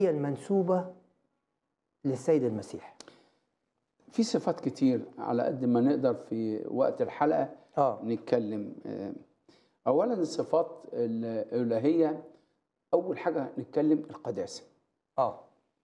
هي المنسوبة للسيد المسيح في صفات كتير على قد ما نقدر في وقت الحلقة اه نتكلم آه، أولا الصفات الإلهية أول حاجة نتكلم القداسة اه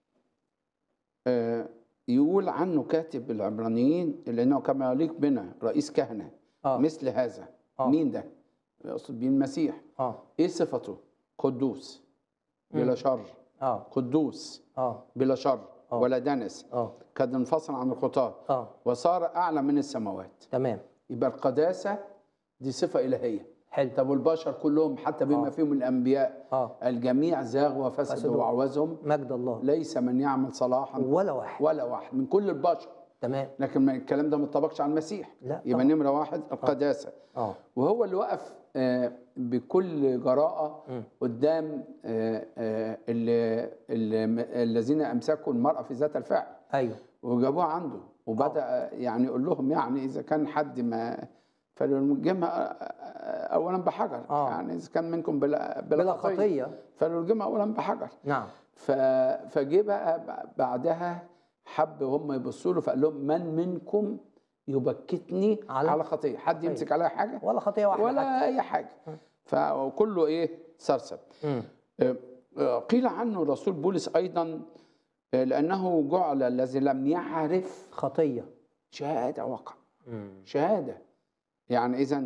آه، يقول عنه كاتب العبرانيين لأنه كما يليق بنا رئيس كهنة اه مثل هذا آه. مين ده؟ يقصد بيه المسيح اه إيه صفته؟ قدوس بلا مم. شر اه قدوس اه بلا شر آه. ولا دنس اه قد انفصل عن الخطاة اه وصار أعلى من السماوات تمام يبقى القداسة دي صفة إلهية حلو طب والبشر كلهم حتى بما آه. فيهم الأنبياء اه الجميع زاغوا وفسدوا فسدوا. وعوزهم مجد الله ليس من يعمل صلاحا ولا واحد ولا واحد من كل البشر تمام لكن ما- الكلام ده ما ينطبقش على المسيح لا يبقى طبعا. نمرة واحد القداسة اه وهو اللي وقف آه، بكل جراءة مم. قدام آه، آه، اللي- اللي- الذين أمسكوا المرأة في ذات الفعل ايوه وجابوها عنده وبدا يعني يقول لهم يعني اذا كان حد ما فليرجمها اولا بحجر آه. يعني اذا كان منكم بلا بلا, بلا خطيه خطية فليرجمها اولا بحجر نعم ف فجه بقى ب- بعدها حب هم يبصوا له فقال لهم من منكم يبكتني على- على, على خطيه حد خطية. يمسك عليها حاجه ولا خطية واحدة حتى. ولا اي حاجه فكله ايه سرسب مم. قيل عنه الرسول بولس ايضا لانه جعل الذي لم يعرف خطية شهاده وقع مم. شهاده يعني اذا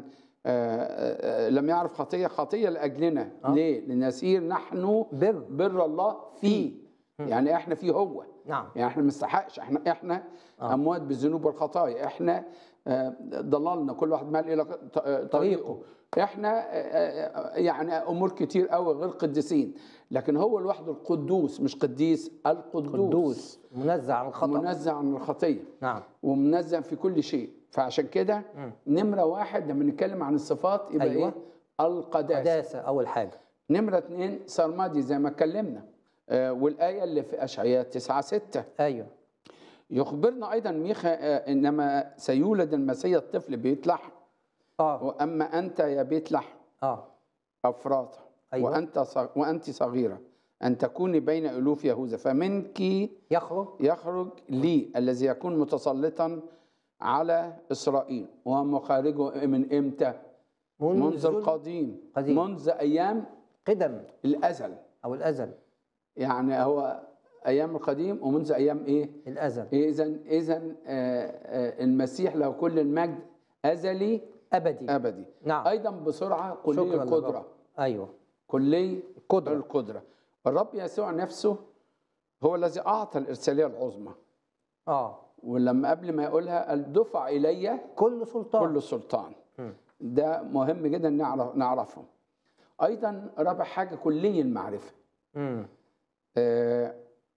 لم يعرف خطيه خطيه لاجلنا آه. ليه لنسير نحن بر بر الله فيه يعني احنا فيه هو نعم يعني احنا ما نستحقش احنا احنا آه. اموات بالذنوب والخطايا احنا آه، ضللنا كل واحد مال الى ط- آه، طريقه احنا آه، آه، يعني امور كتير قوي غير قديسين لكن هو لوحده القدوس مش قديس القدوس قدوس منزع عن الخطأ منزه عن الخطيه نعم ومنزه في كل شيء فعشان كده مم. نمره واحد لما نتكلم عن الصفات يبقى أيوة. ايه القداسه قداسة أول حاجة نمره اتنين سرمدي زي ما اتكلمنا آه، والايه اللي في اشعياء 9 6 أيوه يخبرنا ايضا ميخا آه، انما سيولد المسيح الطفل بيت لحم اه واما انت يا بيت لحم اه افراط أيوة. وانت صغ... وانت صغيره ان تكوني بين الوف يهوذا فمنك يخرج يخرج لي الذي يكون متسلطا على اسرائيل ومخارجه من امتى؟ منذ القديم قديم. منذ ايام قدم الازل أو الأزل يعني هو ايام القديم ومنذ ايام ايه؟ الأزل اذا اذا المسيح له كل المجد ازلي أبدي ابدي نعم ايضا بسرعه كلي شكرا القدره للرب. أيوه كلي قدرة. القدره الرب يسوع نفسه هو الذي اعطى الارساليه العظمى اه ولما قبل ما يقولها قال دفع الي كل سلطان كل سلطان مم. ده مهم جدا نعرف نعرفه ايضا رابع حاجه كلي المعرفه مم. آه،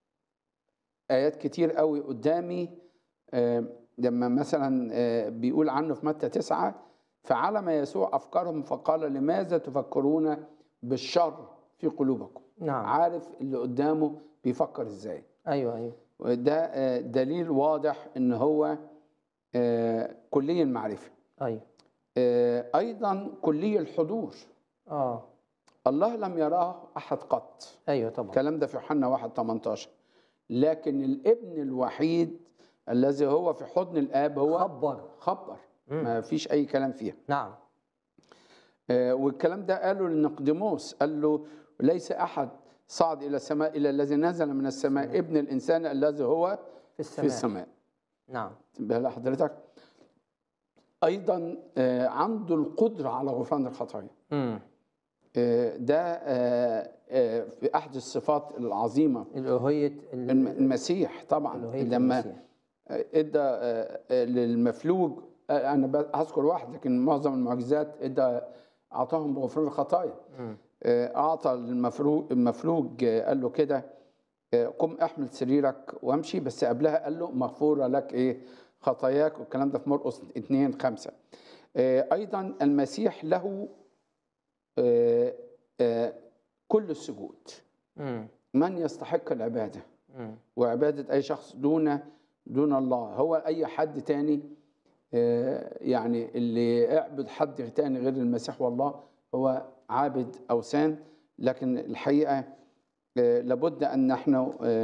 آيات كتير قوي قدامي آه، لما مثلا آه، بيقول عنه في متى تسعة فعلم يسوع أفكارهم فقال لماذا تفكرون بالشر في قلوبكم نعم عارف اللي قدامه بيفكر ازاي أيوه أيوه وده آه، دليل واضح ان هو آه، كلي المعرفة أيوه آه، أيضا كلي الحضور اه الله لم يراه أحد قط أيوه طبعا الكلام ده في يوحنا 1 18 لكن الابن الوحيد الذي هو في حضن الاب هو خبر خبر مم. ما فيش اي كلام فيها نعم آه والكلام ده قاله لنقدموس قال له ليس احد صعد الى السماء الا الذي نزل من السماء ابن الانسان الذي هو في في السماء السماء نعم تنبه لحضرتك ايضا آه عنده القدره على غفران الخطايا مم. آه ده آه آه في احد الصفات العظيمه الألوهية ال- الم- المسيح طبعا ألوهية لما المسيح. ادى آه، آه، للمفلوج آه، انا ب- هذكر واحد لكن معظم المعجزات ادى اعطاهم بغفران الخطايا مم. آه، اعطى للمفلوج المفلوج آه، قال له كده آه، قم احمل سريرك وامشي بس قبلها قال له مغفوره لك ايه خطاياك والكلام ده في مرقس 2 5 ايضا المسيح له آه، آه، كل السجود مم. من يستحق العباده مم. وعبادة أي شخص دون دون الله هو أي حد تاني آه، يعني اللي يعبد حد تاني غير المسيح والله هو عابد أوثان لكن الحقيقة آه، لابد ان نحن آه،